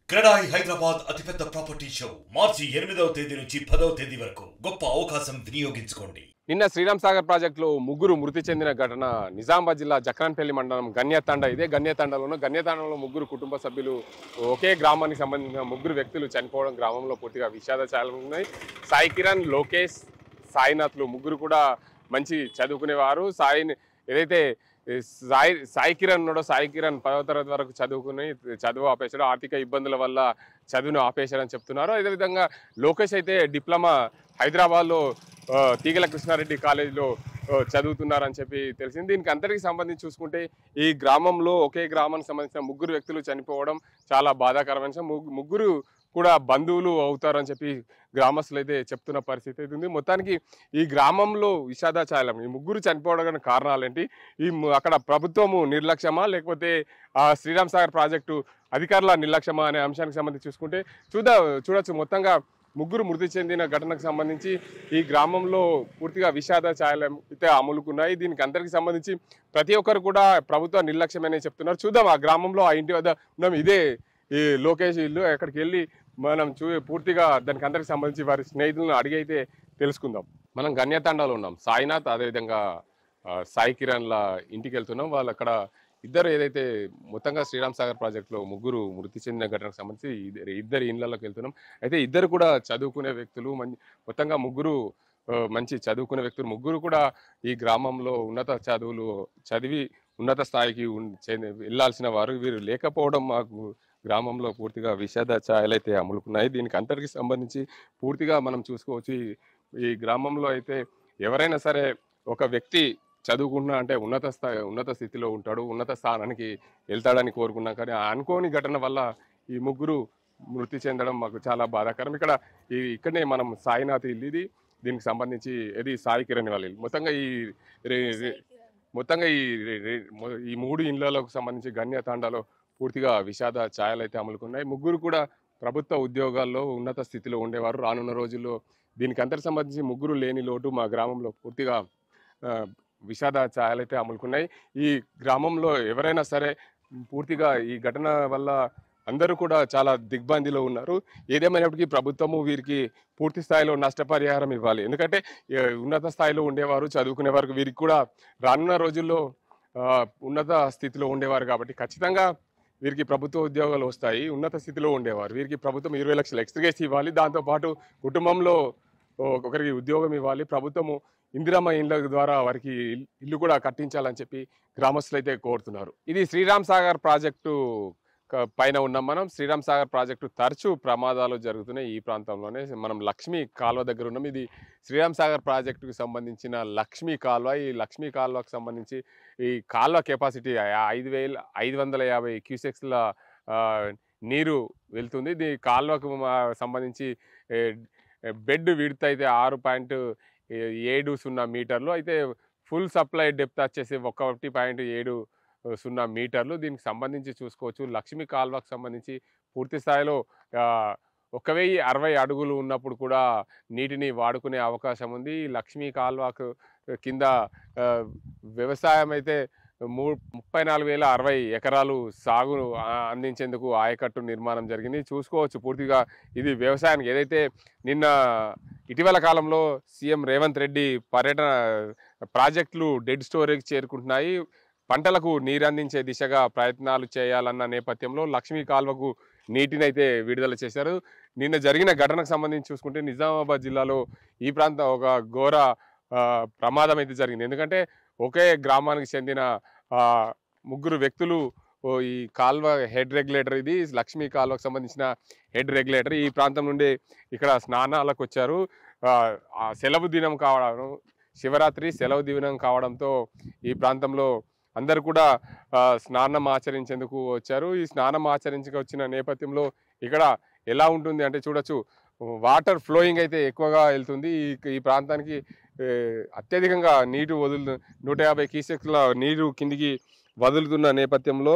క్రెడాయి హైదరాబాద్ అతిపెద్ద property show మార్చి ఎనిమిదవ తేదీ నుంచి పదవ తేదీ వరకు గొప్ప అవకాశం వినియోగించుకోండి నిన్న శ్రీరామ్ సాగర్ ప్రాజెక్టులో ముగ్గురు మృతి చెందిన ఘటన నిజామాబాద్ జిల్లా జక్రాన్పల్లి మండలం గన్యతండ ఇదే గన్యతండలోను గన్యతండలో ముగ్గురు కుటుంబ సభ్యులు ఒకే గ్రామానికి సంబంధించిన ముగ్గురు వ్యక్తులు చనిపోవడం గ్రామంలో పూర్తిగా విషాద ఉన్నాయి సాయి కిరణ్ లోకేష్ సాయినాథ్లు ముగ్గురు కూడా మంచి చదువుకునేవారు సాయిని ఏదైతే ఈ సాయి సాయి కిరణ్ ఉన్నాడో సాయి కిరణ్ పదవ తరగతి వరకు చదువుకుని చదువు ఆపేశాడు ఆర్థిక ఇబ్బందుల వల్ల చదువును ఆపేశాడని చెప్తున్నారు అదేవిధంగా లోకేష్ అయితే డిప్లొమా హైదరాబాద్లో ఆ, తీగల కృష్ణారెడ్డి కాలేజీలో ఆ, చదువుతున్నారని చెప్పి తెలిసింది దీనికి అందరికీ సంబంధించి చూసుకుంటే ఈ గ్రామంలో ఒకే గ్రామానికి సంబంధించిన ముగ్గురు వ్యక్తులు చనిపోవడం చాలా బాధాకరమైన విషయం. ముగ్గు- ముగ్గురు కూడా బంధువులు అవుతారని చెప్పి గ్రామస్తులు అయితే చెప్తున్న పరిస్థితి అయితే ఉంది మొత్తానికి ఈ గ్రామంలో విషాదాచారం ఈ ముగ్గురు చనిపోవడానికి కారణాలు ఏంటి ఈ ము- అక్కడ ప్రభుత్వము నిర్లక్ష్యమా లేకపోతే ఆ శ్రీరామ్ సాగర్ ప్రాజెక్టు అధికారుల నిర్లక్ష్యమా అనే అంశానికి సంబంధించి చూసుకుంటే చూద్దా చూడొచ్చు మొత్తంగా ముగ్గురు మృతి చెందిన ఘటనకు సంబంధించి ఈ గ్రామంలో పూర్తిగా విషాద ఛాయలు అయితే అమలుకున్నాయి దీనికి అందరికి సంబంధించి ప్రతి ఒక్కరు కూడా ప్రభుత్వ నిర్లక్ష్యమని చెప్తున్నారు చూద్దాం ఆ గ్రామంలో ఆ ఇంటి వద్ద ఉన్నాం ఇదే ఈ లోకేష్ ఇల్లు అక్కడికి వెళ్ళి మనం చూ పూర్తిగా దానికి అందరికి సంబంధించి వారి స్నేహితులను అడిగి అయితే తెలుసుకుందాం మనం గన్యతండాలో ఉన్నాం సాయినాథ్ అదేవిధంగా ఆ, సాయి కిరణ్ల ఇంటికి వెళ్తున్నాం వాళ్ళు అక్కడ ఇద్దరు ఏదైతే మొత్తంగా శ్రీరామ్ సాగర్ ప్రాజెక్టులో ముగ్గురు మృతి చెందిన ఘటనకు సంబంధించి ఇద్దరు ఇద్దరు ఇళ్లలోకి వెళ్తున్నాం అయితే ఇద్దరు కూడా చదువుకునే వ్యక్తులు మంచి మొత్తంగా ముగ్గురు ఆ, మంచి చదువుకునే వ్యక్తులు ముగ్గురు కూడా ఈ గ్రామంలో ఉన్నత చదువులు చదివి ఉన్నత స్థాయికి ఉన్- చెంది- వెళ్ళాల్సిన వారు వీరు లేకపోవడం మాకు గ్రామంలో పూర్తిగా విషాద ఛాయలైతే అమలుకున్నాయి దీనికి అంతటికి సంబంధించి పూర్తిగా మనం చూసుకోవచ్చు ఈ- ఈ గ్రామంలో అయితే ఎవరైనా సరే ఒక వ్యక్తి చదువుకున్నా అంటే ఉన్నత స్థాయి ఉన్నత స్థితిలో ఉంటాడు ఉన్నత స్థానానికి వెళ్తాడని కోరుకున్నాం కానీ ఆ అనుకోని ఘటన వల్ల ఈ ముగ్గురు మృతి చెందడం మాకు చాలా బాధాకరం ఇక్కడ ఈ ఇక్కడనే మనం సాయినాథ్ ఇల్లు ఇది దీనికి సంబంధించి ఇది సాయి కిరణ్ వాళ్ళ ఇల్లు మొత్తంగా ఈ రే- రే- మొత్తంగా ఈ రే- రే- మొ- ఈ మూడు ఇళ్లకు సంబంధించి గణ్య తాండాలో పూర్తిగా విషాద ఛాయలు అయితే అమలుకున్నాయి ముగ్గురు కూడా ప్రభుత్వ ఉద్యోగాల్లో ఉన్నత స్థితిలో ఉండేవారు రానున్న రోజుల్లో దీనికి అంతటి సంబంధించి ముగ్గురు లేని లోటు మా గ్రామంలో పూర్తిగా ఆ, విషాద ఛాయలు అయితే అమలుకున్నాయి ఈ గ్రామంలో ఎవరైనా సరే పూర్తిగా ఈ ఘటన వల్ల అందరూ కూడా చాలా దిగ్బందిలో ఉన్నారు ఏదేమైనప్పటికీ ప్రభుత్వము వీరికి పూర్తి స్థాయిలో నష్టపరిహారం ఇవ్వాలి ఎందుకంటే ఏ, ఉన్నత స్థాయిలో ఉండేవారు చదువుకునే వారికి వీరికి కూడా రానున్న రోజుల్లో ఆ, ఉన్నత స్థితిలో ఉండేవారు కాబట్టి ఖచ్చితంగా వీరికి ప్రభుత్వ ఉద్యోగాలు వస్తాయి ఉన్నత స్థితిలో ఉండేవారు వీరికి ప్రభుత్వం ఇరవై లక్షలు ఎక్స్ట్రాగేసి ఇవ్వాలి దాంతోపాటు కుటుంబంలో ఓ- ఒకరికి ఉద్యోగం ఇవ్వాలి ప్రభుత్వము ఇందిరమ్మ ఇండ్ల ద్వారా వారికి ఇల్- ఇల్లు కూడా కట్టించాలని చెప్పి గ్రామస్తులు అయితే కోరుతున్నారు ఇది శ్రీరామ్ సాగర్ ప్రాజెక్టు క- పైన ఉన్నాం మనం శ్రీరామ్ సాగర్ ప్రాజెక్టు తరచూ ప్రమాదాలు జరుగుతున్నాయి ఈ ప్రాంతంలోనే మనం లక్ష్మీ కాలువ దగ్గర ఉన్నాం ఇది శ్రీరామ్ సాగర్ ప్రాజెక్టుకు సంబంధించిన లక్ష్మీ కాలువ ఈ లక్ష్మీ కాలువకు సంబంధించి ఈ కాలువ కెపాసిటీ ఐదు వేల ఐదు వందల యాభై క్యూసెక్స్ల ఆ, నీరు వెళ్తుంది ఇది కాలువకు మా- సంబంధించి ఏ, బెడ్ విడత అయితే ఆరు పాయింట్ ఏడు సున్నా మీటర్లు అయితే ఫుల్ సప్లై డెప్త్ వచ్చేసి ఒకటి పాయింట్ ఏడు సున్నా మీటర్లు దీనికి సంబంధించి చూసుకోవచ్చు లక్ష్మీ కాల్వకు సంబంధించి పూర్తి స్థాయిలో ఆ, ఒక వెయ్యి అరవై అడుగులు ఉన్నప్పుడు కూడా నీటిని వాడుకునే అవకాశం ఉంది ఈ లక్ష్మీ కాల్వకు కింద ఆ, వ్యవసాయం అయితే మూ ముప్పై నాలుగు వేల అరవై ఎకరాలు సాగు ఆ, అందించేందుకు ఆయకట్టు నిర్మాణం జరిగింది చూసుకోవచ్చు పూర్తిగా ఇది వ్యవసాయానికి ఏదైతే నిన్న ఇటీవల కాలంలో సీఎం రేవంత్ రెడ్డి పర్యటన ప్రాజెక్టులు డెడ్ స్టోరేజ్ చేరుకుంటున్నాయి పంటలకు నీరు అందించే దిశగా ప్రయత్నాలు చేయాలన్న నేపథ్యంలో లక్ష్మీ కాల్వకు నీటిని అయితే విడుదల చేశారు నిన్న జరిగిన ఘటనకు సంబంధించి చూసుకుంటే నిజామాబాద్ జిల్లాలో ఈ ప్రాంతం ఒక ఘోర ఆ, ప్రమాదం అయితే జరిగింది ఎందుకంటే ఒకే గ్రామానికి చెందిన ఆ, ముగ్గురు వ్యక్తులు ఓ ఈ కాల్వ హెడ్ రెగ్యులేటర్ ఇది లక్ష్మీ కాల్వకు సంబంధించిన హెడ్ రెగ్యులేటర్ ఈ ప్రాంతం నుండి ఇక్కడ స్నానాలకు వచ్చారు ఆ, ఆ సెలవు దినం కావడం శివరాత్రి సెలవు దినం కావడంతో ఈ ప్రాంతంలో అందరు కూడా ఆ, స్నానం ఆచరించేందుకు వచ్చారు ఈ స్నానం ఆచరించక వచ్చిన నేపథ్యంలో ఇక్కడ ఎలా ఉంటుంది అంటే చూడొచ్చు వాటర్ ఫ్లోయింగ్ అయితే ఎక్కువగా వెళ్తుంది ఈ ఈ ప్రాంతానికి ఏ, అత్యధికంగా నీరు వదులు నూట యాభై క్యూసెక్ల నీరు కిందికి వదులుతున్న నేపథ్యంలో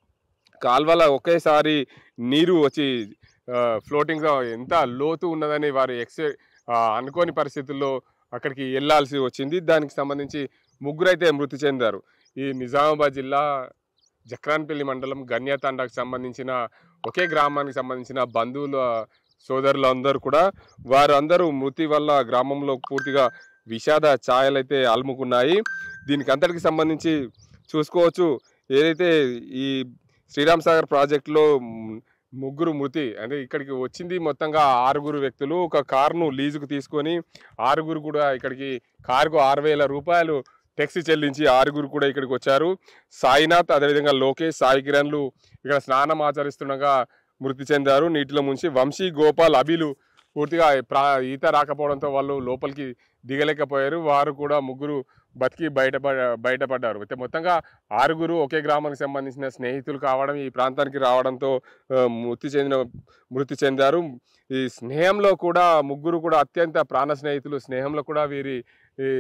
కాల్వల ఒకేసారి నీరు వచ్చి ఫ్లోటింగ్గా ఎంత లోతు ఉన్నదని వారు ఎక్స్ అనుకోని పరిస్థితుల్లో అక్కడికి వెళ్ళాల్సి వచ్చింది దానికి సంబంధించి ముగ్గురు అయితే మృతి చెందారు ఈ నిజామాబాద్ జిల్లా జక్రాన్పల్లి మండలం గన్యతాండకు సంబంధించిన ఒకే గ్రామానికి సంబంధించిన బంధువుల సోదరులు అందరూ కూడా వారందరూ మృతి వల్ల గ్రామంలో పూర్తిగా విషాద ఛాయలైతే అలుముకున్నాయి దీనికి అంతటికి సంబంధించి చూసుకోవచ్చు ఏదైతే ఈ శ్రీరామ్ సాగర్ ప్రాజెక్టులో మ్, ముగ్గురు మృతి అంటే ఇక్కడికి వచ్చింది మొత్తంగా ఆరుగురు వ్యక్తులు ఒక కారును లీజుకు తీసుకొని ఆరుగురు కూడా ఇక్కడికి కారుకు ఆరు వేల రూపాయలు టెక్సీ చెల్లించి ఆరుగురు కూడా ఇక్కడికి వచ్చారు సాయినాథ్ అదేవిధంగా లోకేష్ సాయి కిరణ్లు ఇక్కడ స్నానం ఆచరిస్తుండగా మృతి చెందారు నీటిలో ముంచి వంశీ గోపాల్ అభిలు పూర్తిగా ప్రా ఈత రాకపోవడంతో వాళ్ళు లోపలికి దిగలేకపోయారు వారు కూడా ముగ్గురు బతికి బయటపడ బయటపడ్డారు అయితే మొత్తంగా ఆరుగురు ఒకే గ్రామానికి సంబంధించిన స్నేహితులు కావడం ఈ ప్రాంతానికి రావడంతో ఆ, మృతి చెందిన మృతి చెందారు ఈ స్నేహంలో కూడా ముగ్గురు కూడా అత్యంత ప్రాణ స్నేహితులు స్నేహంలో కూడా వీరి ఈ,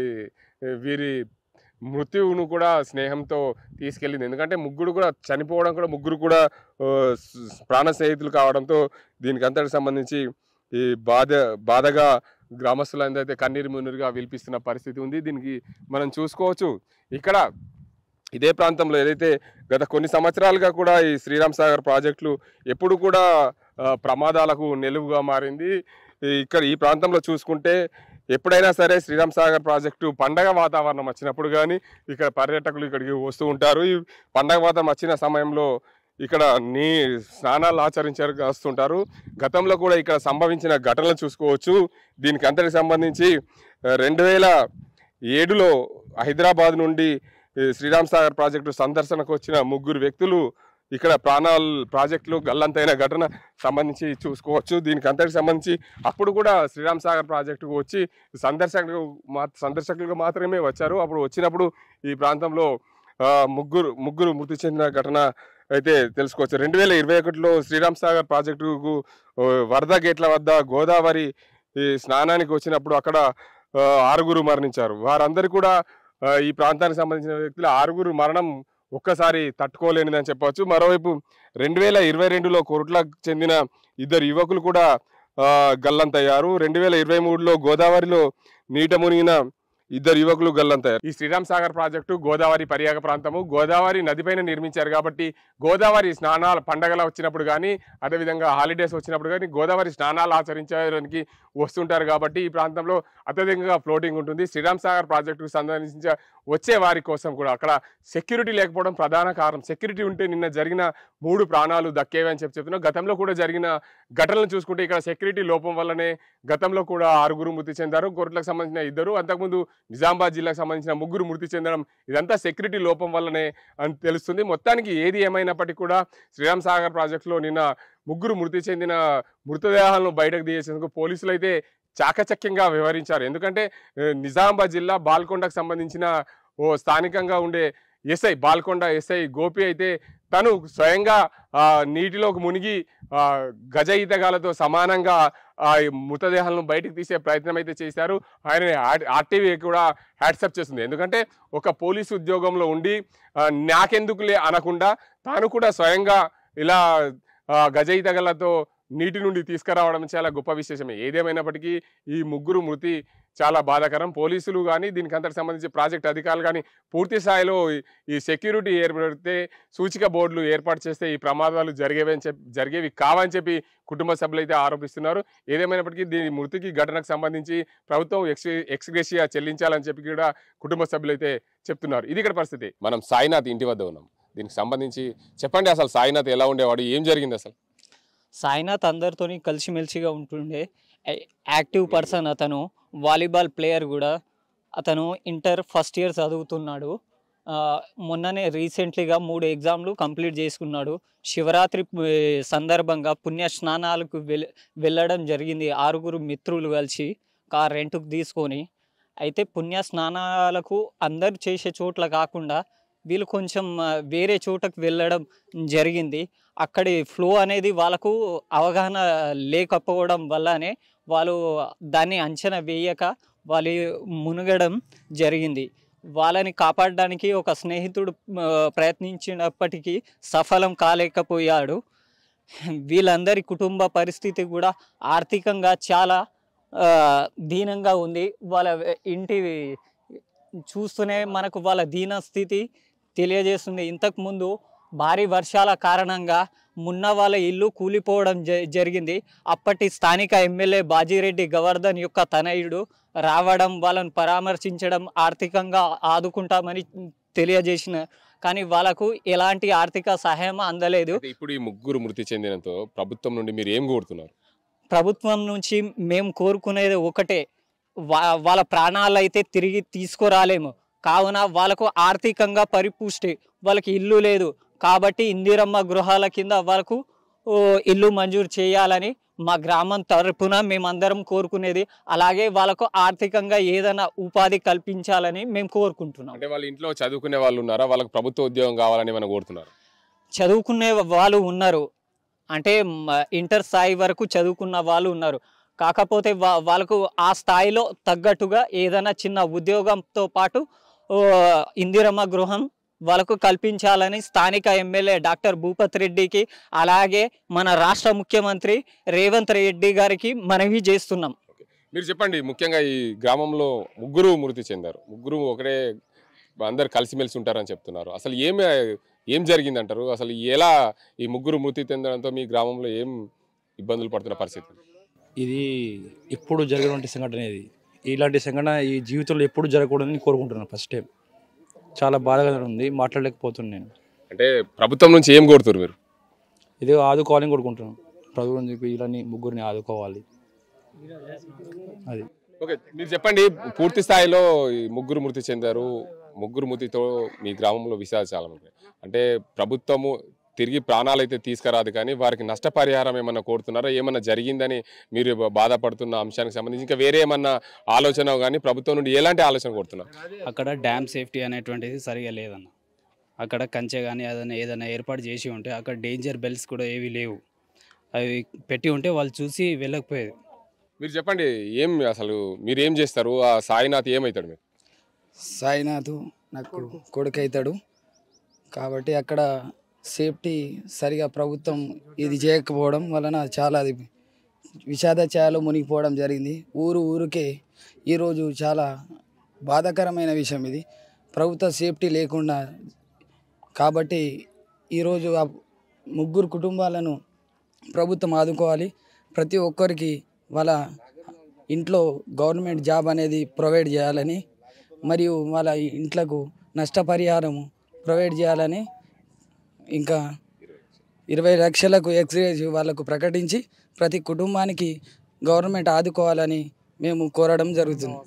వీరి మృత్యువును కూడా స్నేహంతో తీసుకెళ్ళింది ఎందుకంటే ముగ్గురు కూడా చనిపోవడం కూడా ముగ్గురు కూడా ఆ, స్- ప్రాణ స్నేహితులు కావడంతో దీనికి అంతటికి సంబంధించి ఈ బాధ బాధగా గ్రామస్తులందరూ అయితే కన్నీరు మున్నీరుగా విలిపిస్తున్న పరిస్థితి ఉంది దీనికి మనం చూసుకోవచ్చు ఇక్కడ ఇదే ప్రాంతంలో ఏదైతే గత కొన్ని సంవత్సరాలుగా కూడా ఈ శ్రీరామ్ సాగర్ ప్రాజెక్టులు ఎప్పుడు కూడా ఆ, ప్రమాదాలకు నిలువుగా మారింది ఈ ఇక్కడ ఈ ప్రాంతంలో చూసుకుంటే ఎప్పుడైనా సరే శ్రీరామ్ సాగర్ ప్రాజెక్టు పండగ వాతావరణం వచ్చినప్పుడు కానీ ఇక్కడ పర్యాటకులు ఇక్కడికి వస్తూ ఉంటారు ఈ పండగ వాతావరణం వచ్చిన సమయంలో ఇక్కడ నీ స్నానాలు ఆచరించారు వస్తుంటారు గతంలో కూడా ఇక్కడ సంభవించిన ఘటనలు చూసుకోవచ్చు దీనికి అంతటికి సంబంధించి రెండు వేల ఏడులో హైదరాబాద్ నుండి ఈ శ్రీరామ్ సాగర్ ప్రాజెక్టు సందర్శనకు వచ్చిన ముగ్గురు వ్యక్తులు ఇక్కడ ప్రాణాలు ప్రాజెక్టులు గల్లంతైన ఘటన సంబంధించి చూసుకోవచ్చు దీనికి అంతటికి సంబంధించి అప్పుడు కూడా శ్రీరామ్ సాగర్ ప్రాజెక్టుకు వచ్చి సందర్శకులు మా సందర్శకులుగా మాత్రమే వచ్చారు అప్పుడు వచ్చినప్పుడు ఈ ప్రాంతంలో ఆ, ముగ్గురు ముగ్గురు మృతి చెందిన ఘటన అయితే తెలుసుకోవచ్చు రెండు వేల ఇరవై ఒకటిలో శ్రీరామ్ సాగర్ ప్రాజెక్టుకు ఆ, వరద గేట్ల వద్ద గోదావరి ఈ స్నానానికి వచ్చినప్పుడు అక్కడ ఆ, ఆరుగురు మరణించారు వారందరూ కూడా ఆ, ఈ ప్రాంతానికి సంబంధించిన వ్యక్తులు ఆరుగురు మరణం ఒక్కసారి తట్టుకోలేనిదని చెప్పవచ్చు మరోవైపు రెండు వేల ఇరవై రెండులో కొరుట్లకు చెందిన ఇద్దరు యువకులు కూడా ఆ, గల్లంతయ్యారు రెండు వేల ఇరవై మూడులో గోదావరిలో నీట మునిగిన ఇద్దరు యువకులు గల్లంతయ్యారు ఈ శ్రీరామ్ సాగర్ ప్రాజెక్టు గోదావరి పర్యాగ ప్రాంతము గోదావరి నదిపైన నిర్మించారు కాబట్టి గోదావరి స్నానాలు పండగలు వచ్చినప్పుడు కానీ అదేవిధంగా హాలిడేస్ వచ్చినప్పుడు కానీ గోదావరి స్నానాలు ఆచరించడానికి వస్తుంటారు కాబట్టి ఈ ప్రాంతంలో అత్యధికంగా ఫ్లోటింగ్ ఉంటుంది శ్రీరామ్ సాగర్ ప్రాజెక్టుకు సంబంధించిన వచ్చే వారి కోసం కూడా అక్కడ సెక్యూరిటీ లేకపోవడం ప్రధాన కారణం సెక్యూరిటీ ఉంటే నిన్న జరిగిన మూడు ప్రాణాలు దక్కేవి అని చెప్పి చెప్తున్నాం గతంలో కూడా జరిగిన ఘటనలు చూసుకుంటే ఇక్కడ సెక్యూరిటీ లోపం వల్లనే గతంలో కూడా ఆరుగురు మృతి చెందారు గొర్రెలకు సంబంధించిన ఇద్దరు అంతకుముందు నిజామాబాద్ జిల్లాకు సంబంధించిన ముగ్గురు మృతి చెందడం ఇదంతా సెక్యూరిటీ లోపం వల్లనే అని తెలుస్తుంది మొత్తానికి ఏది ఏమైనప్పటికీ కూడా శ్రీరామ్ సాగర్ ప్రాజెక్టులో నిన్న ముగ్గురు మృతి చెందిన మృతదేహాలను బయటకు తీసేందుకు పోలీసులు అయితే చాకచక్యంగా వ్యవహరించారు ఎందుకంటే ఏ, నిజామాబాద్ జిల్లా బాల్కొండకు సంబంధించిన ఓ స్థానికంగా ఉండే ఎస్ఐ బాల్కొండ ఎస్ఐ గోపి అయితే తను స్వయంగా ఆ, నీటిలోకి మునిగి ఆ, గజ ఈతగాలతో సమానంగా ఆ ఈ మృతదేహాలను బయటికి తీసే ప్రయత్నం అయితే చేశారు ఆయన ఆర్టీవీ కూడా హ్యాట్సప్ చేస్తుంది ఎందుకంటే ఒక పోలీసు ఉద్యోగంలో ఉండి ఆ, నాకెందుకులే అనకుండా తాను కూడా స్వయంగా ఇలా ఆ, గజ ఈతగలతో నీటి నుండి తీసుకురావడం చాలా గొప్ప విశేషమే ఏదేమైనప్పటికీ ఈ ముగ్గురు మృతి చాలా బాధాకరం పోలీసులు కానీ దీనికి అంతకు సంబంధించి ప్రాజెక్ట్ అధికారులు కానీ పూర్తి స్థాయిలో ఈ- ఈ సెక్యూరిటీ ఏర్పడితే సూచిక బోర్డులు ఏర్పాటు చేస్తే ఈ ప్రమాదాలు జరిగేవని చెప్పి జరిగేవి కావని చెప్పి కుటుంబ సభ్యులు అయితే ఆరోపిస్తున్నారు ఏదేమైనప్పటికీ దీని మృతికి ఘటనకు సంబంధించి ప్రభుత్వం ఎక్స్ ఎక్స్గ్రేషియా చెల్లించాలని చెప్పి కూడా కుటుంబ సభ్యులు అయితే చెప్తున్నారు ఇది ఇక్కడ పరిస్థితి మనం సాయినాథ్ ఇంటి వద్ద ఉన్నాం దీనికి సంబంధించి చెప్పండి అసలు సాయినాథ్ ఎలా ఉండేవాడు ఏం జరిగింది అసలు సాయినాథ్ అందరితోని కలిసిమెలిసిగా ఉంటుండే యా- యాక్టివ్ పర్సన్ అతను వాలీబాల్ ప్లేయర్ కూడా అతను ఇంటర్ ఫస్ట్ ఇయర్ చదువుతున్నాడు ఆ, మొన్ననే రీసెంట్లీగా మూడు ఎగ్జామ్లు కంప్లీట్ చేసుకున్నాడు శివరాత్రి ఏ, సందర్భంగా పుణ్య స్నానాలకు వెల్ వెళ్ళడం జరిగింది ఆరుగురు మిత్రులు కలిసి కార్ రెంట్కు తీసుకొని అయితే పుణ్య స్నానాలకు అందరు చేసే చోట్ల కాకుండా వీళ్ళు కొంచెం ఆ, వేరే చోటకు వెళ్ళడం జరిగింది అక్కడి ఫ్లో అనేది వాళ్ళకు అవగాహన లేకపోవడం వల్లనే వాళ్ళు దాన్ని అంచనా వేయక వాళ్ళు మునగడం జరిగింది వాళ్ళని కాపాడడానికి ఒక స్నేహితుడు ఆ, ప్రయత్నించినప్పటికీ సఫలం కాలేకపోయాడు వీళ్ళందరి కుటుంబ పరిస్థితి కూడా ఆర్థికంగా చాలా ఆ, దీనంగా ఉంది వాళ్ళ ఇంటి చూస్తూనే మనకు వాళ్ళ దీన స్థితి తెలియజేస్తుంది ఇంతకుముందు భారీ వర్షాల కారణంగా మున్న వాళ్ళ ఇల్లు కూలిపోవడం జ- జరిగింది అప్పటి స్థానిక ఎమ్మెల్యే బాజిరెడ్డి గవర్ధన్ యొక్క తనయుడు రావడం వాళ్ళని పరామర్శించడం ఆర్థికంగా ఆదుకుంటామని తెలియజేసిన కానీ వాళ్ళకు ఎలాంటి ఆర్థిక సహాయం అందలేదు అయితే ఇప్పుడు ఈ ముగ్గురు మృతి చెందినంతో ప్రభుత్వం నుండి మీరు ఏం కోరుతున్నారు ప్రభుత్వం నుంచి మేము కోరుకునేది ఒకటే వా వాళ్ళ ప్రాణాలు అయితే తిరిగి తీసుకురాలేము కావున వాళ్ళకు ఆర్థికంగా పరిపుష్టి వాళ్ళకి ఇల్లు లేదు కాబట్టి ఇందిరమ్మ గృహాల కింద వాళ్ళకు ఓ, ఇల్లు మంజూరు చేయాలని మా గ్రామం తరపున మేమందరం కోరుకునేది అలాగే వాళ్ళకు ఆర్థికంగా ఏదైనా ఉపాధి కల్పించాలని మేము కోరుకుంటున్నాం అంటే వాళ్ళ ఇంట్లో చదువుకునే వాళ్ళు ఉన్నారా వాళ్ళకి ప్రభుత్వ ఉద్యోగం కావాలని మనం కోరుతున్నారు చదువుకునే వాళ్ళు ఉన్నారు అంటే మ- ఇంటర్ స్థాయి వరకు చదువుకున్న వాళ్ళు ఉన్నారు కాకపోతే వా వాళ్ళకు ఆ స్థాయిలో తగ్గట్టుగా ఏదైనా చిన్న ఉద్యోగంతో పాటు ఓ, ఇందిరమ్మ గృహం వాళ్ళకు కల్పించాలని స్థానిక ఎమ్మెల్యే డాక్టర్ భూపత్ రెడ్డికి అలాగే మన రాష్ట్ర ముఖ్యమంత్రి రేవంత్ రెడ్డి గారికి మనవి చేస్తున్నాం మీరు చెప్పండి ముఖ్యంగా ఈ గ్రామంలో ముగ్గురు మృతి చెందారు ముగ్గురు ఒకటే అందరు కలిసిమెలిసి ఉంటారని చెప్తున్నారు అసలు ఏమి ఏం జరిగింది అంటారు అసలు ఎలా ఈ ముగ్గురు మృతి చెందడంతో మీ గ్రామంలో ఏం ఇబ్బందులు పడుతున్న పరిస్థితి ఇది ఎప్పుడు జరిగినటువంటి సంఘటన ఇది ఇలాంటి సంఘటన ఈ జీవితంలో ఎప్పుడు జరగకూడదని కోరుకుంటున్నాను ఫస్ట్ టైం చాలా బాధగా ఉంది మాట్లాడలేకపోతున్నాను నేను అంటే ప్రభుత్వం నుంచి ఏం కోరుతారు మీరు ఇది ఆదుకోవాలని కోరుకుంటున్నాను ప్రభుత్వం చెప్పి ఇలాని ముగ్గురిని ఆదుకోవాలి అది ఓకే మీరు చెప్పండి పూర్తి స్థాయిలో ఈ ముగ్గురు మృతి చెందారు ముగ్గురు మృతితో మీ గ్రామంలో విషయాలు చాలా ఉన్నాయి అంటే ప్రభుత్వము తిరిగి ప్రాణాలు అయితే తీసుకురాదు కానీ వారికి నష్టపరిహారం ఏమన్నా కోరుతున్నారా ఏమన్నా జరిగిందని మీరు బా- బాధపడుతున్న అంశానికి సంబంధించి ఇంకా వేరే ఏమన్నా ఆలోచన కానీ ప్రభుత్వం నుండి ఎలాంటి ఆలోచన కోరుతున్నారు అక్కడ డ్యామ్ సేఫ్టీ అనేటువంటిది సరిగా లేదన్న అక్కడ కంచె కానీ ఏదైనా ఏదైనా ఏర్పాటు చేసి ఉంటే అక్కడ డేంజర్ బెల్స్ కూడా ఏవి లేవు అవి పెట్టి ఉంటే వాళ్ళు చూసి వెళ్ళకపోయేది మీరు చెప్పండి ఏం అసలు మీరు ఏం చేస్తారు ఆ సాయినాథ్ ఏమవుతాడు మీరు సాయినాథ్ నాకు కొడుకు అవుతాడు కాబట్టి అక్కడ సేఫ్టీ సరిగా ప్రభుత్వం ఇది చేయకపోవడం వలన చాలా అది విషాదచాయాలు మునిగిపోవడం జరిగింది ఊరు ఊరికే ఈరోజు చాలా బాధాకరమైన విషయం ఇది ప్రభుత్వ సేఫ్టీ లేకుండా కాబట్టి ఈరోజు ఆ ముగ్గురు కుటుంబాలను ప్రభుత్వం ఆదుకోవాలి ప్రతి ఒక్కరికి వాళ్ళ ఇంట్లో గవర్నమెంట్ జాబ్ అనేది ప్రొవైడ్ చేయాలని మరియు వాళ్ళ ఇంట్లకు నష్టపరిహారం ప్రొవైడ్ చేయాలని ఇంకా ఇరవై లక్షలకు ఎక్స్రేజ్ వాళ్ళకు ప్రకటించి ప్రతి కుటుంబానికి గవర్నమెంట్ ఆదుకోవాలని మేము కోరడం జరుగుతుంది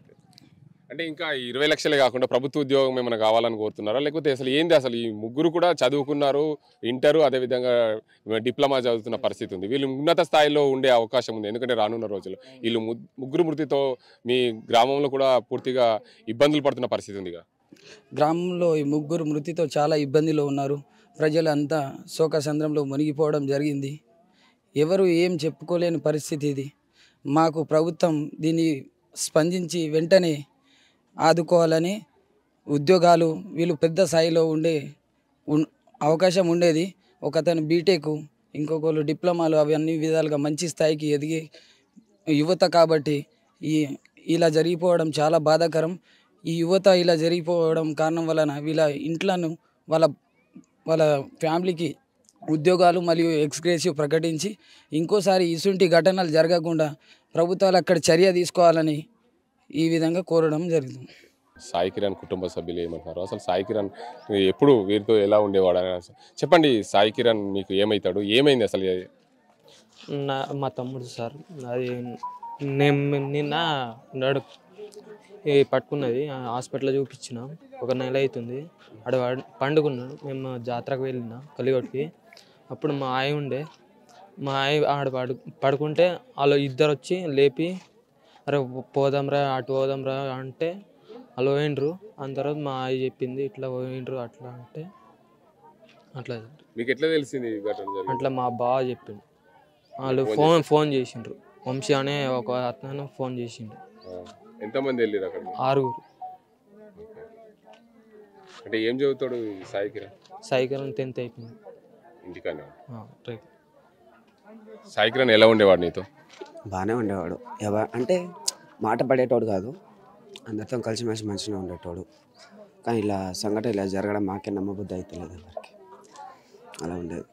అంటే ఇంకా ఈ ఇరవై లక్షలే కాకుండా ప్రభుత్వ ఉద్యోగం ఏమైనా కావాలని కోరుతున్నారా లేకపోతే అసలు ఏంది అసలు ఈ ముగ్గురు కూడా చదువుకున్నారు ఇంటరు అదేవిధంగా డిప్లొమా చదువుతున్న పరిస్థితి ఉంది వీళ్ళు ఉన్నత స్థాయిలో ఉండే అవకాశం ఉంది ఎందుకంటే రానున్న రోజుల్లో వీళ్ళు ము- ముగ్గురు మృతితో మీ గ్రామంలో కూడా పూర్తిగా ఇబ్బందులు పడుతున్న పరిస్థితి ఉందిగా గ్రామంలో ఈ ముగ్గురు మృతితో చాలా ఇబ్బందిలో ఉన్నారు ప్రజలంతా శోకసంద్రంలో మునిగిపోవడం జరిగింది ఎవరు ఏం చెప్పుకోలేని పరిస్థితి ఇది మాకు ప్రభుత్వం దీన్ని స్పందించి వెంటనే ఆదుకోవాలని ఉద్యోగాలు వీళ్ళు పెద్ద స్థాయిలో ఉండే ఉన్- అవకాశం ఉండేది ఒకతను బీటెక్ ఇంకొకరు డిప్లొమాలు అవి అన్ని విధాలుగా మంచి స్థాయికి ఎదిగి యువత కాబట్టి ఈ ఇలా జరిగిపోవడం చాలా బాధాకరం ఈ యువత ఇలా జరిగిపోవడం కారణం వలన వీళ్ళ ఇంట్లను వాళ్ళ వాళ్ళ ఫ్యామిలీకి ఉద్యోగాలు మరియు ఎక్స్గ్రేసివ్ ప్రకటించి ఇంకోసారి ఇసుంటి ఘటనలు జరగకుండా ప్రభుత్వాలు అక్కడ చర్య తీసుకోవాలని ఈ విధంగా కోరడం జరుగుతుంది సాయి కిరణ్ కుటుంబ సభ్యులు ఏమంటున్నారు అసలు సాయి కిరణ్ ఎప్పుడు వీరితో ఎలా ఉండేవాడు అని అసలు చెప్పండి సాయి కిరణ్ మీకు ఏమవుతాడు ఏమైంది అసలు నా మా తమ్ముడు సార్ అది నేను నిన్న నడు ఈ పట్టుకున్నది ఆ హాస్పిటల్లో చూపించిన ఒక నెల అవుతుంది ఆడ వాడు- పండుకున్నాడు మేము జాతరకు వెళ్ళిన కలిగొట్టుకి అప్పుడు మా ఆయ ఉండే మా ఆయ ఆడ పడు పడుకుంటే వాళ్ళు ఇద్దరు వచ్చి లేపి అరే పోదాంరా అటు పోదాంరా అంటే వాళ్ళు పోయిండ్రు ఆ తర్వాత మా ఆయ చెప్పింది ఇట్లా పోయిండ్రు అట్లా అంటే అట్లా మీకు ఎట్లా తెలిసింది ఈ ఘటన జరిగింది? అట్లా మా బావ చెప్పిండు వాళ్ళు ఫోన్ ఫోన్ చేసిండ్రు వంశీ అనే ఒక అతను ఫోన్ చేసిండు ఆ. ఎంతమంది వెళ్ళారు అక్కడికి ఆరుగురు అంటే ఏం చదువుతాడు ఈ సాయి కిరణ్ సైకిల్ టెన్త్ అయిపోయింది ఇంటికానే ఆ, రైట్ సాయి కిరణ్ ఎలా ఉండేవాడు నీతో బాగానే ఉండేవాడు ఎవ అంటే మాట పడేటోడు కాదు అందరితో కలిసిమెలిసి మంచిగా ఉండేటోడు కానీ ఇలా సంఘటన ఇలా జరగడం మాకే నమ్మబుద్ధి అవుతలేదు ఎవరికి అలా ఉండేది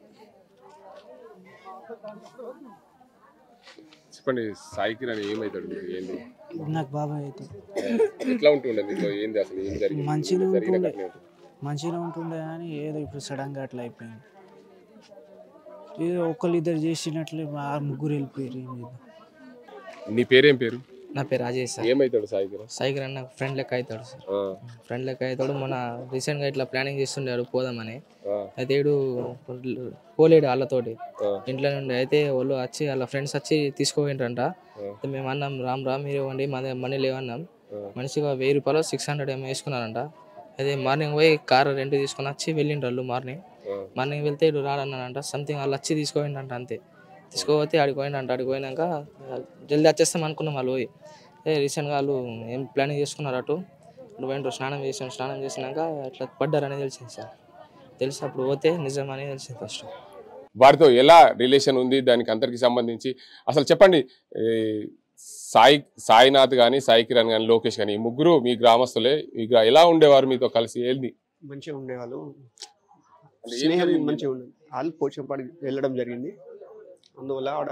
చెప్పండి సాయి కిరణ్ ఏమవుతాడు మీకు ఏంది నాకు బాబాయ్ అయితే ఎట్లా ఉంటుండే మీతో ఏంది అసలు ఏం జరిగింది మంచిగా జరిగిన ఉంటుండే. ఘటన ఏంటి? మంచిగా ఉంటుండే కానీ ఏదో ఇప్పుడు సడన్గా అట్లా అయిపోయింది ఏదో ఒకళ్ళు ఇద్దరు చేసినట్లే ఆ ముగ్గురు వెళ్ళిపోయారు ఏం చేద్దాం నీ పేరేం పేరు నా పేరు రాజేష్ సార్ ఏమవుతాడు సాయి కిరణ్ సైకిల్ అన్న ఫ్రెండ్ లెక్క అవుతాడు సార్ ఆ, ఫ్రెండ్ లెక్క అవుతాడు మన రీసెంట్గా ఇట్లా ప్లానింగ్ చేస్తుండారు పోదామని ఆ, అయితే ఈడు పోలేడు వాళ్ళతోటి ఆ. ఇంట్లో నుండి అయితే వాళ్ళు వచ్చి వాళ్ళ ఫ్రెండ్స్ వచ్చి తీసుకోపోయిండ్రంట అయితే మేము అన్నాం రామ్ రామ్ మీరు ఇవ్వండి మా దగ్గర మనీ లేవన్నాం మనిషిగా వెయ్యి రూపాయలు సిక్స్ హండ్రెడ్ ఏమో వేసుకున్నారంట అయితే మార్నింగ్ పోయి కార్ రెంట్ తీసుకొని వచ్చి వెళ్ళిండ్రు వాళ్ళు మార్నింగ్ మార్నింగ్ వెళ్తే ఇటు రాడన్నానంట సంథింగ్ వాళ్ళు వచ్చి తీసుకోపోయిండంట అంతే తీసుకోపోతే ఆడికి పోయిండంట ఆడికి పోయినాక జల్దీ వచ్చేస్తాం అనుకున్నాం వాళ్ళు పోయి ఏ రీసెంట్గా వాళ్ళు ఏం ప్లానింగ్ చేసుకున్నారు అటు అటు పోయిండ్రు స్నానం చేసాం స్నానం చేసినాక అట్లా పడ్డారని తెలిసింది సార్ తెలిసి అప్పుడు పోతే నిజమని తెలిసింది ఫస్ట్ వారితో ఎలా రిలేషన్ ఉంది దానికి అందరికి సంబంధించి అసలు చెప్పండి ఈ సాయి సాయినాథ్ కానీ సాయి కిరణ్ కానీ లోకేష్ కానీ ఈ ముగ్గురు మీ గ్రామస్తులే మీ గ్రా- ఎలా ఉండేవారు మీతో కలిసి ఏంది మంచిగా ఉండేవాళ్ళు అంటే ఏం స్నేహం జరిగింది? మంచిగా ఉండేది వాళ్ళు పోచంపాడికి వెళ్ళడం జరిగింది అందువల్ల ఆడ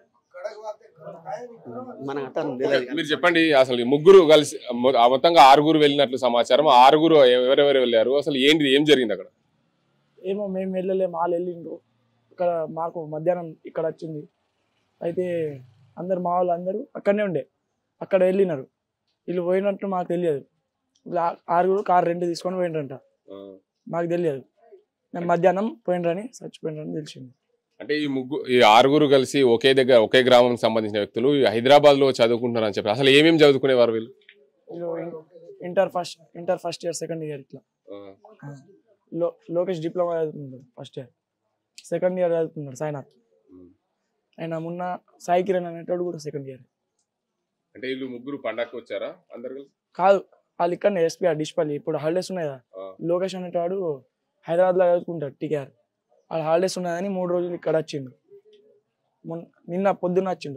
మన అతను తెలియదు కానీ మీరు చెప్పండి అసలు ఈ ముగ్గురు కలిసి మొ- ఆ మొత్తంగా ఆరుగురు వెళ్ళినట్లు సమాచారం ఆ ఆరుగురు ఎవరెవరు వెళ్ళారు అసలు ఏంటి ఏం జరిగింది అక్కడ ఏమో మేము వెళ్ళలేము వాళ్ళు వెళ్ళిండ్రు ఇక్కడ మాకు మధ్యాహ్నం ఇక్కడ వచ్చింది అయితే అందరు మా వాళ్ళు అందరూ అక్కడనే ఉండే అక్కడ వెళ్ళినారు వీళ్ళు పోయినట్టు మాకు తెలియదు వీళ్ళు ఆ- ఆరుగురు కారు రెంట్ తీసుకొని పోయిండ్రంట మాకు తెలియదు మేము మధ్యాహ్నం పోయిండ్రని చచ్చిపోయిండ్రని తెలిసింది అంటే ఈ ముగ్గు ఈ ఆరుగురు కలిసి ఒకే దగ్గర ఒకే గ్రామానికి సంబంధించిన వ్యక్తులు హైదరాబాద్ లో చదువుకుంటున్నారని చెప్పి అసలు ఏమేమి చదువుకునేవారు వీళ్ళు వీళ్ళు ఇన్- inter first inter first year second year ఇట్లా ఆ. లో లోకేష్ డిప్లొమా చదువుతున్నాడు ఫస్ట్ ఇయర్ సెకండ్ ఇయర్ చదువుతున్నాడు సాయినాథ్ ఆయన మొన్న సాయి కిరణ్ అనేటోడు కూడా సెకండ్ ఇయర్ అంటే వీళ్ళు ముగ్గురు పండగకి వచ్చారా అందరు కలిసి కాదు వాళ్ళు ఇక్కడ ఎస్పీఆర్ డిష్పల్లి ఇప్పుడు హాలిడేస్ ఉన్నాయి కదా ఆ. లోకేష్ అనేటవాడు హైదరాబాద్లో చదువుకుంటాడు టీకేఆర్ వాళ్ళు హాలిడేస్ ఉన్నదని మూడు రోజులు ఇక్కడ వచ్చిండు మొన్న నిన్న పొద్దున్న వచ్చిండు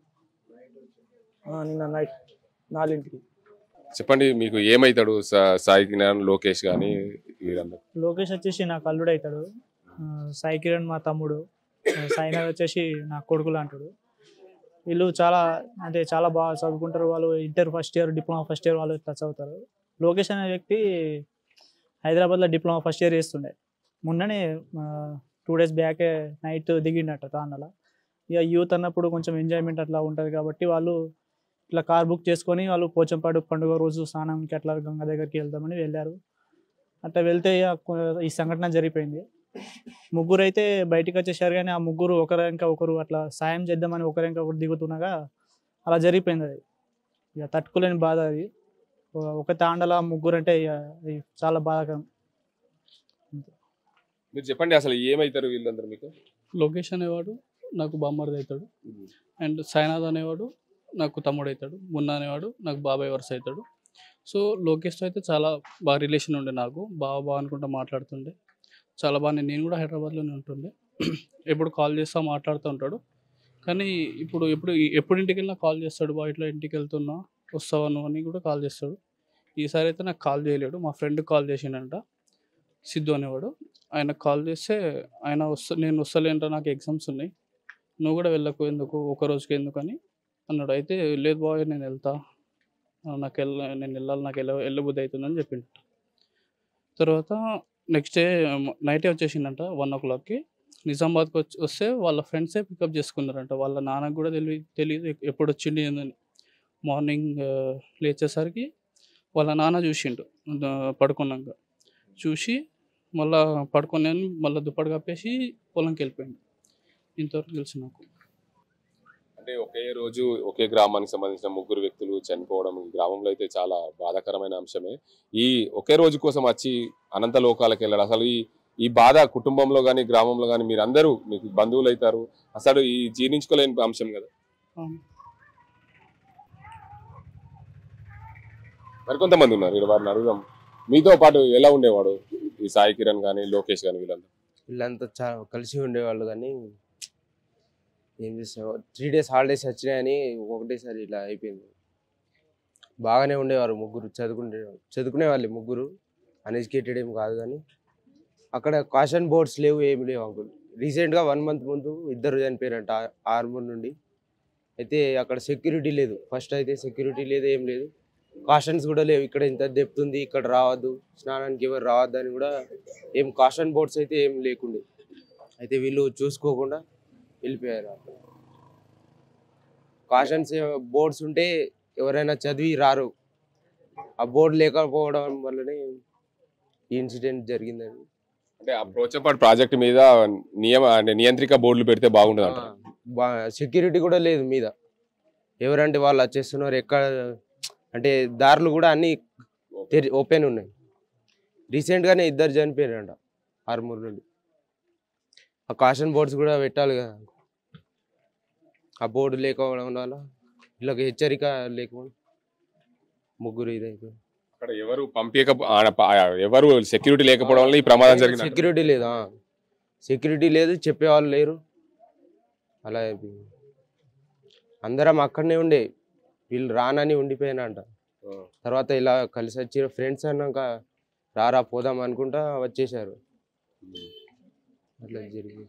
ఆ, నిన్న నైట్ నాలుగింటికి చెప్పండి మీకు ఏమైతాడు సా- సాయి కిరణ్ లోకేష్ కానీ వీరందరూ లోకేష్ వచ్చేసి నాకు అల్లుడు అవుతాడు ఆ, సాయి కిరణ్ మా తమ్ముడు ఆ, సాయినాథ్ వచ్చేసి నా కొడుకులు అంటాడు వీళ్ళు చాలా అంటే చాలా బాగా చదువుకుంటారు వాళ్ళు inter first year diploma first year వాళ్ళు ఇట్లా చదువుతారు లోకేష్ అనే వ్యక్తి హైదరాబాద్లో డిప్లొమా ఫస్ట్ ఇయర్ చేస్తుండే మొన్ననే టూ డేస్ బ్యాకే నైట్ దిగిండట తాన్నల ఇక యూత్ అన్నప్పుడు కొంచెం ఎంజాయ్మెంట్ అట్లా ఉంటుంది కాబట్టి వాళ్ళు ఇట్లా కార్ బుక్ చేసుకొని వాళ్ళు పోచంపాడు పండుగ రోజు స్నానంకి అట్లా గంగ దగ్గరికి వెళ్దామని వెళ్ళారు అట్లా వెళ్తే ఇక కొ- ఈ సంఘటన జరిగిపోయింది ముగ్గురు అయితే బయటికి వచ్చేసారు కానీ ఆ ముగ్గురు ఒకరు ఇంకా ఒకరు అట్లా సాయం చేద్దామని ఒకరు ఇంకా ఒకరు దిగుతుండగా అలా జరిగిపోయింది అది ఇక తట్టుకోలేని బాధ అది ఒ- ఒక తాండల ముగ్గురు అంటే ఇక అది చాలా బాధాకరం మీరు చెప్పండి అసలు ఏమైతారు వీళ్ళందరూ మీకు లోకేష్ అనేవాడు నాకు బామ్మర్ది అవుతాడు అండ్ సాయినాథ్ అనేవాడు నాకు తమ్ముడు అవుతాడు మున్నా అనేవాడు నాకు బాబాయ్ వరుస అవుతాడు సో లోకేష్తో అయితే చాలా బాగా రిలేషన్ ఉండే నాకు బాగా బాగా అనుకుంటా మాట్లాడుతుండే చాలా బాగా నేను కూడా హైదరాబాద్లోనే ఉంటుండే ఎప్పుడు కాల్ చేస్తా మాట్లాడుతూ ఉంటాడు కానీ ఇప్పుడు ఎప్పుడు ఎప్పుడు ఇంటికి వెళ్ళినా కాల్ చేస్తాడు బా ఇట్లా ఇంటికి వెళ్తున్నా వస్తావా నువ్వు అని కూడా కాల్ చేస్తాడు ఈసారి అయితే నాకు కాల్ చేయలేడు మా ఫ్రెండ్ కాల్ చేసిండంట సిద్ధు అనేవాడు ఆయన కాల్ చేస్తే ఆయన వస్తా నేను వస్తలేంట నాకు ఎగ్జామ్స్ ఉన్నాయి నువ్వు కూడా వెళ్ళకు ఎందుకు ఒక రోజుకి ఎందుకు అని అన్నాడు అయితే లేదు బాయ్ నేను వెళ్తా ఆ, నాకు వెళ్ళ నేను వెళ్ళాలి నాకు వెళ్ళ వెళ్ళబుద్ధి అవుతుందని చెప్పిండు తర్వాత నెక్స్ట్ డే నైటే వచ్చేసిండంట వన్ ఓ క్లాక్కి నిజామాబాద్కి వచ్చి వస్తే వాళ్ళ ఫ్రెండ్సే పికప్ చేసుకున్నారంట వాళ్ళ నాన్నకు కూడా తెలియ తెలియదు ఎప్పుడు వచ్చింది ఏందని మార్నింగ్ లేచేసరికి వాళ్ళ నాన్న చూసిండు ఆ, పడుకున్నాక చూసి మళ్ళా పడుకొని మళ్ళీ దుప్పటి కప్పేసి పొలంకి వెళ్ళిపోయిండు ఇంతవరకు తెలుసు నాకు అంటే ఒకే రోజు ఒకే గ్రామానికి సంబంధించిన ముగ్గురు వ్యక్తులు చనిపోవడం ఈ గ్రామంలో అయితే చాలా బాధాకరమైన అంశమే ఈ ఒకే రోజు కోసం వచ్చి అనంత లోకాలకు వెళ్ళడం అసలు ఈ ఈ బాధ కుటుంబంలో కానీ గ్రామంలో కానీ మీరు అందరూ మీకు బంధువులు అవుతారు అసలు ఈ జీర్ణించుకోలేని అంశం కదా అవును. మరికొంతమంది ఉన్నారు ఇక్కడ వారిని అడుగుదాం మీతో పాటు ఎలా ఉండేవాడు ఈ సాయి కిరణ్ కానీ లోకేష్ కానీ వీళ్ళంతా వీళ్ళంతా చాలా కలిసి ఉండేవాళ్ళు కానీ ఏం చేసావు త్రీ డేస్ హాలిడేస్ వచ్చినాయని ఒకటేసారి ఇలా అయిపోయింది బాగానే ఉండేవారు ముగ్గురు చదువుకుంటే చదువుకునే వాళ్ళు ముగ్గురు అన్ఎడ్యుకేటెడ్ ఏం కాదు కానీ అక్కడ కాషన్ బోర్డ్స్ లేవు ఏమి లేవు అంకుల్ రీసెంట్గా వన్ మంత్ ముందు ఇద్దరు చనిపోయారంట ఆ- ఆర్మూర్ నుండి అయితే అక్కడ సెక్యూరిటీ లేదు ఫస్ట్ అయితే సెక్యూరిటీ లేదు ఏం లేదు కాషన్స్ కూడా లేవు ఇక్కడ ఇంత డెప్త్ ఉంది ఇక్కడ రావద్దు స్నానానికి ఎవరు రావద్దు అని కూడా ఏం కాషన్ బోర్డ్స్ అయితే ఏం లేకుండే అయితే వీళ్ళు చూసుకోకుండా వెళ్ళిపోయారు కాషన్స్ బోర్డ్స్ ఉంటే ఎవరైనా చదివి రారు ఆ బోర్డు లేకపోవడం వల్లనే ఈ ఇన్సిడెంట్ జరిగిందని అంటే ఆ బ్రోచంపాడు ప్రాజెక్ట్ మీద నియమ అంటే నియంత్రిక బోర్డులు పెడితే బాగుంటుంది అంట బా సెక్యూరిటీ కూడా లేదు మీద ఎవరంటే వాళ్ళు వచ్చేస్తున్నారు ఎక్కడ అంటే దారులు కూడా అన్ని తెరి ఓపెన్ ఉన్నాయి రీసెంట్గానే ఇద్దరు చనిపోయారంట ఆర్మూర్ నుండి ఆ కాషన్ బోర్డ్స్ కూడా పెట్టాలి కదా ఆ బోర్డు లేకపోవడం వల్ల వీళ్ళకి హెచ్చరిక లేకపోవడం ముగ్గురు ఇదైపోయింది అక్కడ ఎవరు పంపించక ఎవరు సెక్యూరిటీ లేకపోవడం వల్ల ఈ ప్రమాదం జరిగింది సెక్యూరిటీ లేదు సెక్యూరిటీ లేదు చెప్పేవాళ్ళు లేరు అలా అయిపోయింది అందరం అక్కడనే ఉండే వీళ్ళు రానని ఉండిపోయినంట తర్వాత ఇలా కలిసి వచ్చి ఫ్రెండ్స్ అన్నాక రారా పోదాం అనుకుంటా వచ్చేసారు అట్లా జరిగింది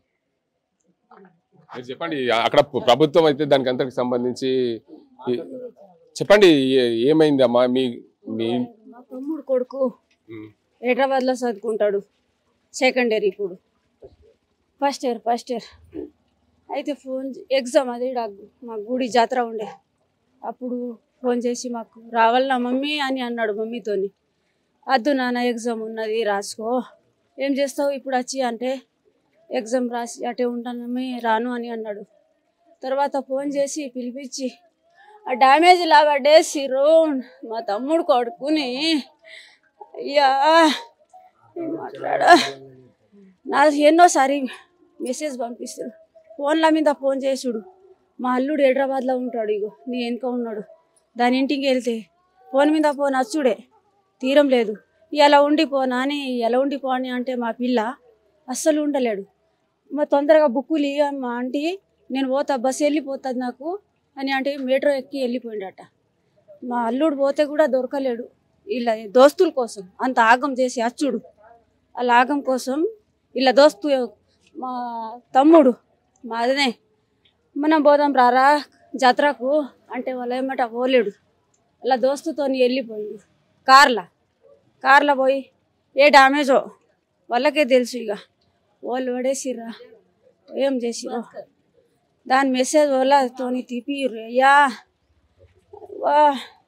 మీరు చెప్పండి అక్కడ ప్రభుత్వం అయితే దానికి అంతకు సంబంధించి ఈ- చెప్పండి ఏ- ఏమైంది అమ్మా మీ మీ మా తమ్ముడు కొడుకు హైదరాబాద్లో చదువుకుంటాడు సెకండ్ ఇయర్ ఇప్పుడు ఫస్ట్ ఇయర్ ఫస్ట్ ఇయర్ అయితే ఫోన్ ఎగ్జామ్ అది ఈడ మా గుడి జాతర ఉండే అప్పుడు ఫోన్ చేసి మాకు రావాలనా మమ్మీ అని అన్నాడు మమ్మీతోని వద్దు నాన్న ఎగ్జామ్ ఉన్నది రాసుకో ఏం చేస్తావు ఇప్పుడు వచ్చి అంటే ఎగ్జామ్ రాసి అటే ఉంటాను మమ్మీ రాను అని అన్నాడు తర్వాత ఫోన్ చేసి పిలిపించి ఆ డ్యామేజ్ లాబడేసి రోన్ మా తమ్ముడు కొడుకుని అయ్యా ఏం మాట్లాడా నా ఎన్నోసారి మెసేజ్ పంపిస్తాడు ఫోన్ల మీద ఫోన్ చేసుడు మా అల్లుడు హైదరాబాద్లో ఉంటాడు ఇగో నీ వెనుక ఉన్నాడు దాని ఇంటికి వెళ్తే ఫోన్ మీద ఫోన్ అచ్చుడే తీరం లేదు ఇలా ఉండిపో నాని ఎలా ఉండిపో అని అంటే మా పిల్ల అస్సలు ఉండలేడు మా తొందరగా బుక్కులు ఇయ్య మా ఆంటీ నేను పోతా బస్సు వెళ్ళిపోతుంది నాకు అని అంటే మెట్రో ఎక్కి వెళ్ళిపోయిండట మా అల్లుడు పోతే కూడా దొరకలేడు ఇలా దోస్తుల కోసం అంత ఆగం చేసి అచ్చుడు అలా ఆగం కోసం ఇలా దోస్తు మా తమ్ముడు మా అదనే మనం పోదాం రారా జాతరకు అంటే వాళ్ళు ఏమట పోలేడు అలా దోస్తుతో వెళ్ళిపోయిండు కార్లా కార్లో పోయి ఏ డామేజో వాళ్ళకే తెలుసు ఇక వాళ్ళు పడేసిర్రా ఏం చేసిరో దాని మెసేజ్ వాళ్ళతోని తిప్పిర్రు అయ్యా వా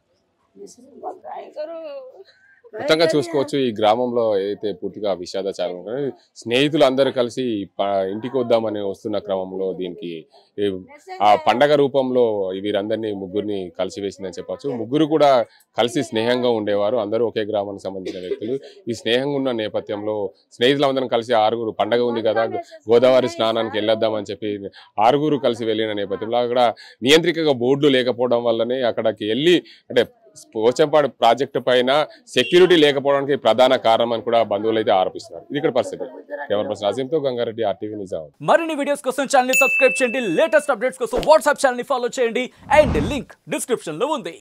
మొత్తంగా చూసుకోవచ్చు ఈ గ్రామంలో ఏదైతే పూర్తిగా విషాదాచారం ఉందో, స్నేహితులు అందరూ కలిసి ప- ఇంటికి వద్దామని వస్తున్న క్రమంలో దీనికి ఈ ఆ పండగ రూపంలో వీరందరినీ ముగ్గురిని కలిసి వేసిందని చెప్పొచ్చు ముగ్గురు కూడా కలిసి స్నేహంగా ఉండేవారు అందరూ ఒకే గ్రామానికి సంబంధించిన వ్యక్తులు ఈ స్నేహంగా ఉన్న నేపథ్యంలో స్నేహితులందరం కలిసి ఆరుగురు పండగ ఉంది కదా గోదావరి స్నానానికి వెళ్ళొద్దామని చెప్పి ఆరుగురు కలిసి వెళ్ళిన నేపథ్యంలో అక్కడ నియంత్రికగా బోర్డులు లేకపోవడం వల్లనే అక్కడికి వెళ్ళి అంటే పోచంపాడు ప్రాజెక్టు పైన సెక్యూరిటీ లేకపోవడానికి ప్రధాన కారణం అని కూడా బంధువులు అయితే ఆరోపిస్తున్నారు ఇది ఇక్కడ పరిస్థితి కెమెరా పర్సన్ అజీంతో గంగారెడ్డి ఆర్టీవీ నిజాం మరిన్ని వీడియోస్ కోసం ఛానల్ సబ్స్క్రైబ్ చేయండి లేటెస్ట్ అప్డేట్స్ కోసం వాట్సాప్ ఛానల్ ఫాలో చేయండి అండ్ లింక్ డిస్క్రిప్షన్ లో ఉంది